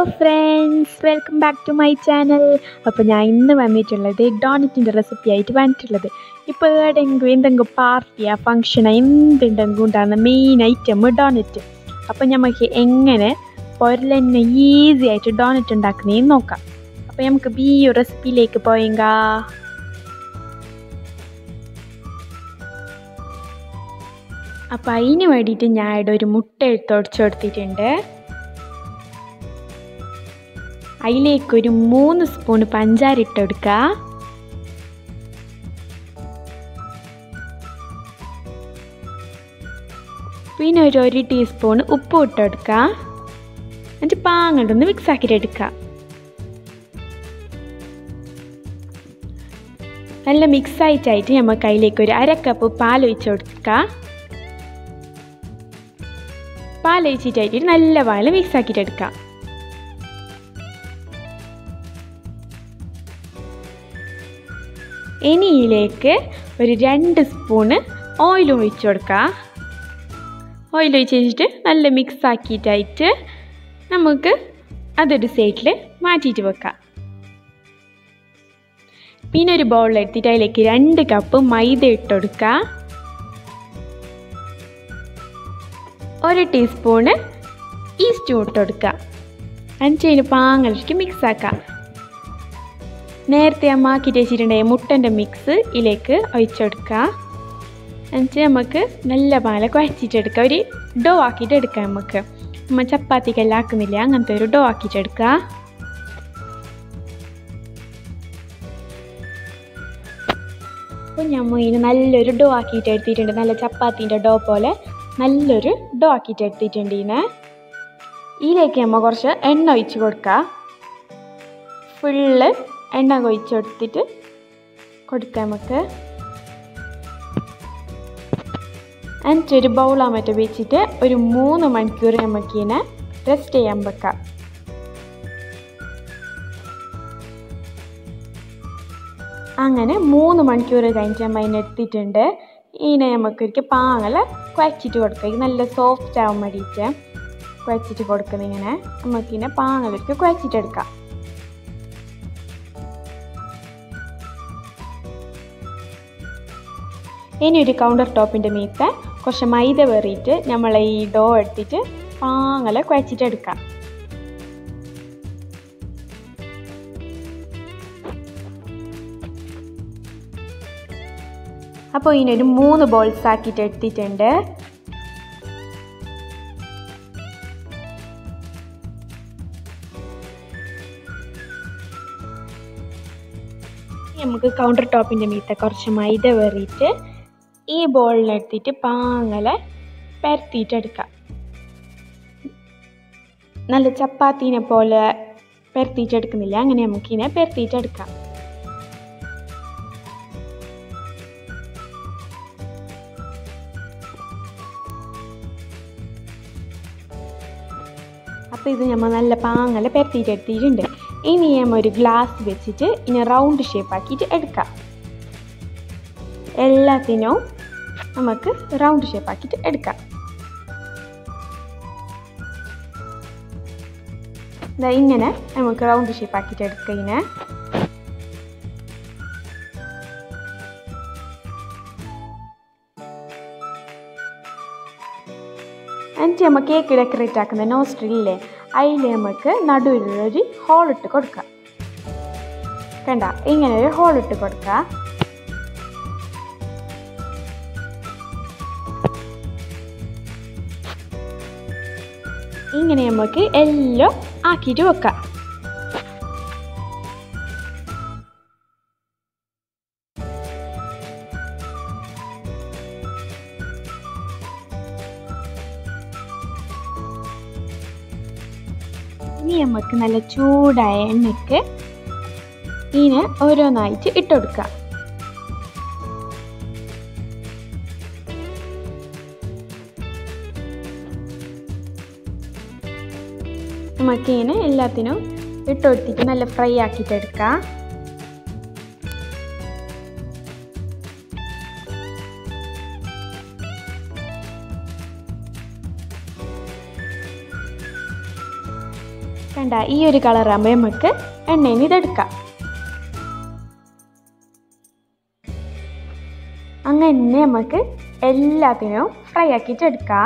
friends welcome back to my channel അപ്പോൾ ഞാൻ ഇന്ന് വന്നിട്ടുള്ളത് ഡോണറ്റിൻ്റെ റെസിപ്പി ആയിട്ട് വന്നിട്ടുള്ളത് ഇപ്പോൾ എവിടെയെങ്കിലും എന്തെങ്കിലും പാർട്ടിയാ ഫങ്ഷനാ എന്തുണ്ടെങ്കിലും ഉണ്ടാകുന്ന മെയിൻ ഐറ്റം ഡോണറ്റ് അപ്പോൾ നമുക്ക് എങ്ങനെ പൊരലെന്നെ ഈസി ആയിട്ട് ഡോണറ്റ് ഉണ്ടാക്കുന്നതെന്ന് നോക്കാം അപ്പോൾ നമുക്ക് ഈ ഒരു റെസിപ്പിയിലേക്ക് പോയെങ്കാ അപ്പോൾ അതിന് വേണ്ടിയിട്ട് ഞാൻ ഇവിടെ ഒരു മുട്ട എടുത്തുടച്ചു കൊടുത്തിട്ടുണ്ട് അതിലേക്ക് ഒരു മൂന്ന് സ്പൂൺ പഞ്ചാര ഇട്ട് കൊടുക്കുക പിന്നെ ഒരു ഒരു ടീസ്പൂൺ ഉപ്പ് ഇട്ട് കൊടുക്കുക എന്നിട്ട് പാങ്ങോട്ടൊന്ന് മിക്സ് ആക്കിയിട്ട് എടുക്കുക നല്ല മിക്സ് ആയിട്ടായിട്ട് നമുക്ക് അതിലേക്ക് ഒരു അര കപ്പ് പാൽ ഒഴിച്ച് കൊടുക്കുക പാൽ ഒഴിച്ചിട്ടായിട്ട് നല്ല പാൽ മിക്സ് ആക്കിയിട്ട് എടുക്കാം ഇനി ഇതിലേക്ക് ഒരു രണ്ട് സ്പൂണ് ഓയിൽ ഒഴിച്ച് കൊടുക്കുക ഓയിൽ ഒഴിച്ച് വെച്ചിട്ട് നല്ല മിക്സ് ആക്കിയിട്ടായിട്ട് നമുക്ക് അതൊരു സൈഡിൽ മാറ്റിയിട്ട് വെക്കാം പിന്നെ ഒരു ബൗളിൽ എടുത്തിട്ട് അതിലേക്ക് രണ്ട് കപ്പ് മൈദ ഇട്ട് കൊടുക്കുക ഒരു ടീസ്പൂണ് ഈസ്റ്റ് ഇട്ട് കൊടുക്കുക അഞ്ചതിന് പാങ്ങലിക്ക് മിക്സ് ആക്കാം നേരത്തെ അമ്മ ആക്കിയിട്ട് വെച്ചിട്ടുണ്ടെങ്കിൽ മുട്ടൻ്റെ മിക്സ് ഇതിലേക്ക് ഒഴിച്ചെടുക്കുക എന്നിട്ട് നമുക്ക് നല്ല പാല കുഴച്ചിട്ടെടുക്കുക ഒരു ഡോ ആക്കിയിട്ട് എടുക്കാം നമുക്ക് നമ്മൾ ചപ്പാത്തിക്കെല്ലാം ആക്കുന്നില്ല അങ്ങനത്തെ ഒരു ഡോ ആക്കിയിട്ട് എടുക്കുക അപ്പോൾ നമ്മൾ ഇതിന് നല്ലൊരു ഡോ ആക്കിയിട്ട് എടുത്തിട്ടുണ്ട് നല്ല ചപ്പാത്തീൻ്റെ ഡോ പോലെ നല്ലൊരു ഡോ ആക്കിയിട്ട് എടുത്തിട്ടുണ്ട് ഇതിനെ ഇതിലേക്ക് നമ്മൾ കുറച്ച് എണ്ണ ഒഴിച്ച് കൊടുക്കുക ഫുള്ള് എണ്ണ ഒഴിച്ചെടുത്തിട്ട് കൊടുക്കാം നമുക്ക് എന്നിട്ട് ഒരു ബൗളാ മറ്റോ വെച്ചിട്ട് ഒരു മൂന്ന് മണിക്കൂർ നമുക്ക് ഇതിനെ റെസ്റ്റ് ചെയ്യാൻ വെക്കാം അങ്ങനെ മൂന്ന് മണിക്കൂർ കഴിഞ്ഞിട്ട് നമ്മൾ അതിനെ എടുത്തിട്ടുണ്ട് ഇതിനെ നമുക്ക് ഒരിക്കൽ പാങ്ങല കുഴച്ചിട്ട് കൊടുക്കുക ഇത് നല്ല സോഫ്റ്റ് ആവാൻ വേണ്ടിയിട്ട് കുഴച്ചിട്ട് കൊടുക്കുന്നത് ഇങ്ങനെ നമുക്കിതിനെ പാങ്ങലൊരിക്കൽ കുഴച്ചിട്ടെടുക്കാം ഇനി ഒരു കൗണ്ടർ ടോപ്പിൻ്റെ മീത്തെ കുറച്ച് മൈദ വേറിയിട്ട് നമ്മൾ ഈ ഡോ എടുത്തിട്ട് പാങ്ങല കുഴച്ചിട്ട് എടുക്കാം അപ്പോൾ ഇതിനൊരു മൂന്ന് ബോൾസ് ആക്കിയിട്ട് എടുത്തിട്ടുണ്ട് നമുക്ക് കൗണ്ടർ ടോപ്പിൻ്റെ മീത്തെ കുറച്ച് മൈദ വേറിയിട്ട് ഈ ബോളിനെടുത്തിട്ട് പാങ്ങലെ പരത്തിയിട്ടെടുക്കാം നല്ല ചപ്പാത്തീനെ പോലെ പരത്തിയിട്ടെടുക്കുന്നില്ല അങ്ങനെ നമുക്കിതിനെ പരത്തിയിട്ടെടുക്കാം അപ്പോൾ ഇത് നമ്മൾ നല്ല പാങ്ങല പരത്തിയിട്ടെടുത്തിട്ടുണ്ട് ഇനി നമ്മൾ ഒരു ഗ്ലാസ് വെച്ചിട്ട് ഇനി റൗണ്ട് ഷേപ്പ് ആക്കിയിട്ട് എടുക്കാം എല്ലാത്തിനും നമുക്ക് റൗണ്ട് ഷേപ്പ് ആക്കിയിട്ട് എടുക്കാം ഇങ്ങനെ നമുക്ക് റൗണ്ട് ഷേപ്പ് ആക്കിയിട്ട് എടുക്കാം ഇതിനെ എന്നിട്ട് നമ്മൾ കേക്ക് ഡെക്കറേറ്റ് ആക്കുന്ന നോസ്ട്രില്ലേ അതിൽ നമുക്ക് നടുവിലൊരു ഹോൾ ഇട്ട് കൊടുക്കാം കണ്ട ഇങ്ങനെ ഒരു ഹോൾ ഇട്ട് കൊടുക്കുക ഇങ്ങനെ നമുക്ക് എല്ലാം ആക്കിയിട്ട് വെക്കാം ഇനി നമുക്ക് നല്ല ചൂടായ എണ്ണയ്ക്ക് ഇതിന് ഓരോന്നായിട്ട് ഇട്ടുകൊടുക്കാം നമുക്ക് ഇതിന് എല്ലാത്തിനും ഇട്ട് കൊടുത്തിട്ട് നല്ല ഫ്രൈ ആക്കിയിട്ട് എടുക്കാം കണ്ട ഈ ഒരു കളറാകുമ്പോൾ നമുക്ക് എണ്ണയിൽ നിന്ന് ഇതെടുക്കാം അങ്ങനെ നമുക്ക് എല്ലാത്തിനും ഫ്രൈ ആക്കിയിട്ട് എടുക്കാം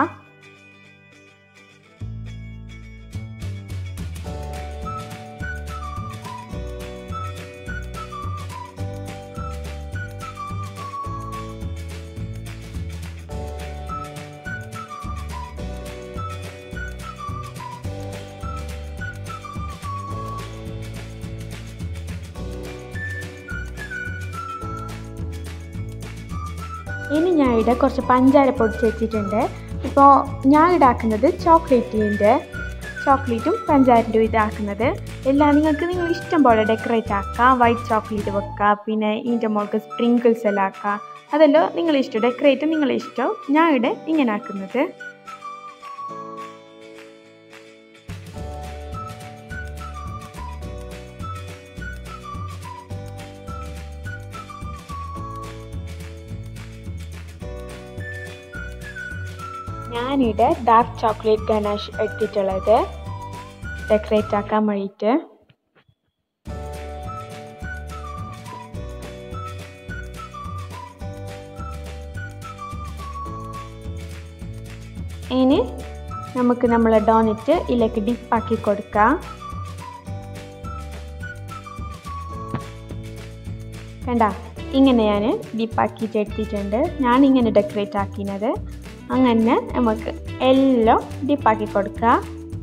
ഇനി ഞാൻ ഇവിടെ കുറച്ച് പഞ്ചാര പൊടിച്ച് വെച്ചിട്ടുണ്ട് ഇപ്പോൾ ഞാൻ ഇടാക്കുന്നത് ചോക്ലേറ്റിൻ്റെ ചോക്ലേറ്റും പഞ്ചാരൻ്റെ ഇതാക്കുന്നത് എല്ലാം നിങ്ങൾക്ക് നിങ്ങൾ ഇഷ്ടം പോലെ ഡെക്കറേറ്റ് ആക്കാം വൈറ്റ് ചോക്ലേറ്റ് വെക്കുക പിന്നെ ഇതിൻ്റെ മുകൾക്ക് സ്പ്രിങ്കിൾസ് എല്ലാം ആക്കാം അതെല്ലാം നിങ്ങളെ ഇഷ്ടം ഡെക്കറേറ്റ് നിങ്ങളെ ഇഷ്ടം ഞാൻ ഇവിടെ ഇങ്ങനെ ആക്കുന്നത് ഞാനിവിടെ ഡാർക്ക് ചോക്ലേറ്റ് ഗണാഷ് എടുത്തിട്ടുള്ളത് ഡെക്കറേറ്റ് ആക്കാൻ വേണ്ടിയിട്ട് ഇനി നമുക്ക് നമ്മളെ ഡോണറ്റ് ഇതിലേക്ക് ഡിപ്പാക്കി കൊടുക്കാം കണ്ട ഇങ്ങനെ ഞാൻ ഡിപ്പാക്കിയിട്ട് എടുത്തിട്ടുണ്ട് ഞാൻ ഇങ്ങനെ ഡെക്കറേറ്റ് ആക്കിയത് അങ്ങനെ നമുക്ക് എല്ലാം ഡിപ്പാക്കി കൊടുക്കാം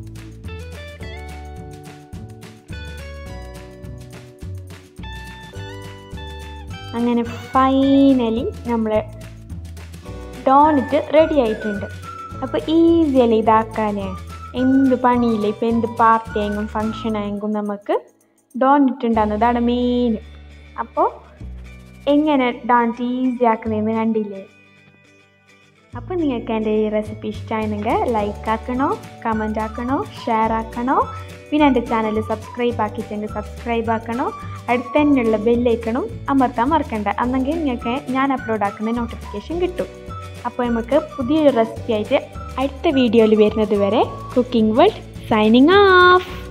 അങ്ങനെ ഫൈനലി നമ്മൾ ഡോണറ്റ് റെഡി ആയിട്ടുണ്ട് അപ്പോൾ ഈസിയല്ലേ ഇതാക്കാൻ എന്ത് പണിയില്ല ഇപ്പോൾ എന്ത് പാർട്ടി ആയെങ്കിലും ഫങ്ഷൻ ആയെങ്കിലും നമുക്ക് ഡോണറ്റ് ഉണ്ടാകുന്നതാണ് മെയിൻ അപ്പോൾ എങ്ങനെ ഡോണറ്റ് ഈസി ആക്കുന്നതെന്ന് കണ്ടില്ലേ അപ്പോൾ നിങ്ങൾക്ക് എൻ്റെ ഈ റെസിപ്പി ഇഷ്ടമായിരുന്നെങ്കിൽ ലൈക്ക് ആക്കണോ കമൻ്റ് ആക്കണോ ഷെയർ ആക്കണോ പിന്നെ എൻ്റെ ചാനൽ സബ്സ്ക്രൈബ് ആക്കിയിട്ടുണ്ട് സബ്സ്ക്രൈബ് ആക്കണോ അടുത്ത് തന്നെയുള്ള ബെല്ലൈക്കണും അമർത്താൻ മറക്കണ്ട അന്നെങ്കിൽ നിങ്ങൾക്ക് ഞാൻ അപ്ലോഡ് ആക്കുന്ന നോട്ടിഫിക്കേഷൻ കിട്ടും അപ്പോൾ നമുക്ക് പുതിയൊരു റെസിപ്പി ആയിട്ട് അടുത്ത വീഡിയോയിൽ വരുന്നത് വരെ കുക്കിംഗ് വേൾഡ് സൈനിങ് ഓഫ്